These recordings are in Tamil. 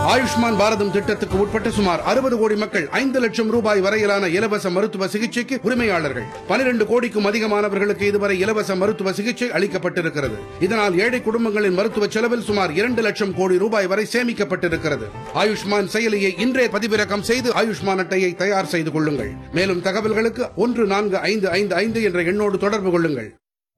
ஆயுஷ்மான் பாரதம் திட்டத்துக்கு உட்பட்ட சுமார் அறுபது கோடி மக்கள் ஐந்து லட்சம் ரூபாய் வரையிலான இலவச மருத்துவ சிகிச்சைக்கு உரிமையாளர்கள் பனிரெண்டு கோடிக்கும் அதிகமானவர்களுக்கு இதுவரை இலவச மருத்துவ சிகிச்சை அளிக்கப்பட்டிருக்கிறது இதனால் ஏழை குடும்பங்களின் மருத்துவ செலவில் சுமார் இரண்டு லட்சம் கோடி ரூபாய் வரை சேமிக்கப்பட்டிருக்கிறது ஆயுஷ்மான் செயலியை இன்றே பதிவிறக்கம் செய்து ஆயுஷ்மான் அட்டையை தயார் செய்து கொள்ளுங்கள் மேலும் தகவல்களுக்கு ஒன்று நான்கு ஐந்து ஐந்து ஐந்து என்ற எண்ணோடு தொடர்பு கொள்ளுங்கள்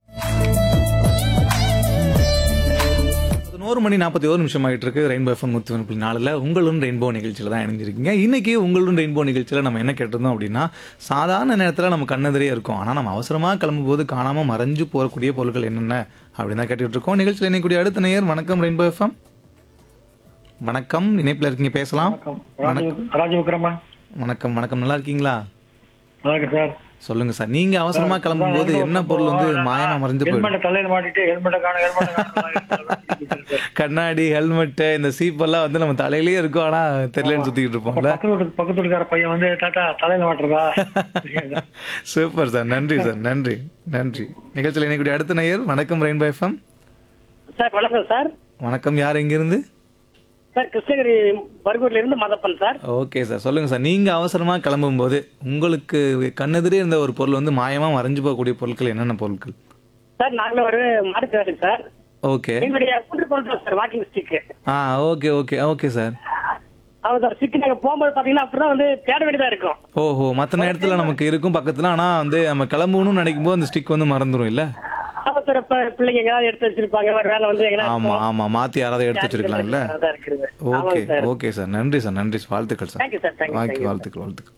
பதினோரு மணி நாற்பத்தி ஒரு நிமிஷம் ஆகிட்டு இருக்கு ரெயின்போ எஃப்எம் நூற்றி ஒன்று புள்ளி நாலில் உங்களும் ரெயின்போ நிகழ்ச்சியில் தான் இணைஞ்சிருக்கீங்க இன்னைக்கு உங்களும் ரெயின்போ நிகழ்ச்சியில் நம்ம என்ன கேட்டிருந்தோம் அப்படின்னா சாதாரண நேரத்தில் நம்ம கண்ணெதிரே இருக்கும் ஆனால் நம்ம அவசரமாக கிளம்பும்போது காணாமல் மறைஞ்சு போகக்கூடிய பொருட்கள் என்னென்ன அப்படின்னு தான் கேட்டுட்டு இருக்கோம் நிகழ்ச்சியில் இணைக்கூடிய அடுத்த நேயர் வணக்கம் ரெயின்போ எஃப்எம் வணக்கம் இணைப்பில் இருக்கீங்க பேசலாம் ராஜீவ் ராஜீவ்கிரமா வணக்கம் வணக்கம் நல்லா இருக்கீங்களா நல்லா இருக்கு சார் சொல்லுங்க சார் நீங்க அவசரமா கிளம்பும்போது என்ன பொருள் வந்து மாயமா மறைஞ்சு போயிடும் ஹெல்மெட்டை தலையில மாட்டிட்டு ஹெல்மெட்டை காண ஹெல்மெட்டை கண்ணாடி ஹெல்மெட் இந்த சீப்பெல்லாம் வந்து நம்ம தலையிலேயே இருக்கும் ஆனா தெரியலன்னு சுத்திக்கிட்டு இருப்போம்ல பக்கத்து வீட்டு பக்கத்து வீட்டுக்கார பையன் வந்து தாத்தா தலையில மாட்டுறதா சூப்பர் சார் நன்றி சார் நன்றி நன்றி நிகழ்ச்சியில் இணைக்கூடிய அடுத்த நேயர் வணக்கம் ரெயின்போ எஃப்எம் சார் வணக்கம் சார் வணக்கம் யார் எங்கிருந்து சார் கிருஷ்ணகிரி பர்கூர்ல இருந்து மதப்பன் சார் ஓகே சார் சொல்லுங்க சார் நீங்க அவசரமா கிளம்பும்போது உங்களுக்கு கண்ணெதிரே இருந்த ஒரு பொருள் வந்து மாயமா மறைஞ்சு போகக்கூடிய பொருட்கள் என்னென்ன பொருட்கள் சார் நாங்களும் ஒரு மாடுக்காரு சார் ஓகே எங்களுடைய கூட்டு போகிறோம் சார் வாக்கிங் ஸ்டிக் ஆ ஓகே ஓகே ஓகே சார் அவர் சார் ஸ்டிக் நாங்கள் போகும்போது பார்த்தீங்கன்னா அப்படிதான் வந்து தேட வேண்டியதா இருக்கும் ஓஹோ மற்ற நேரத்தில் நமக்கு இருக்கும் பக்கத்தில் ஆனால் வந்து நம்ம கிளம்பணும்னு நினைக்கும் போது அந்த ஸ்டிக் வந்து மறந்துடும் இல்லை அப்ப சார் இப்ப பிள்ளைங்க எங்கேயாவது எடுத்து வச்சிருப்பாங்க ஒரு வேலை வந்து எங்கேயாவது ஆமா ஆமா மாத்தி யாராவது எடுத்து வச்சிருக்கலாம்ல அதான் இருக்குது ஓகே ஆமாங்க சார் ஓகே சார் நன்றி சார் நன்றி சார் வாழ்த்துக்கள் சார் தேங்க்யூ சார் தேங்க்யூ வாழ்த்து தேங்க்யூ வாழ்த்துக்கள் வாழ்த்துக்கள்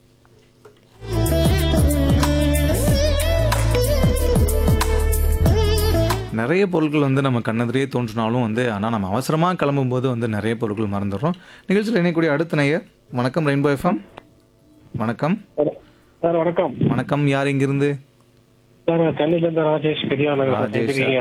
நிறைய பொருட்கள் வந்து நம்ம கண்ணெதிரே தோன்றினாலும் வந்து ஆனால் நம்ம அவசரமாக கிளம்பும்போது வந்து நிறைய பொருட்கள் மறந்துடுறோம் நிகழ்ச்சியில் இணையக்கூடிய அடுத்த நேயர் வணக்கம் ரெயின்போ எஃப்எம் வணக்கம் சார் வணக்கம் வணக்கம் யார் இங்கிருந்து சார் சென்னையில இருந்து ராஜேஷ் பெரியார் ராஜேஷ் சார்.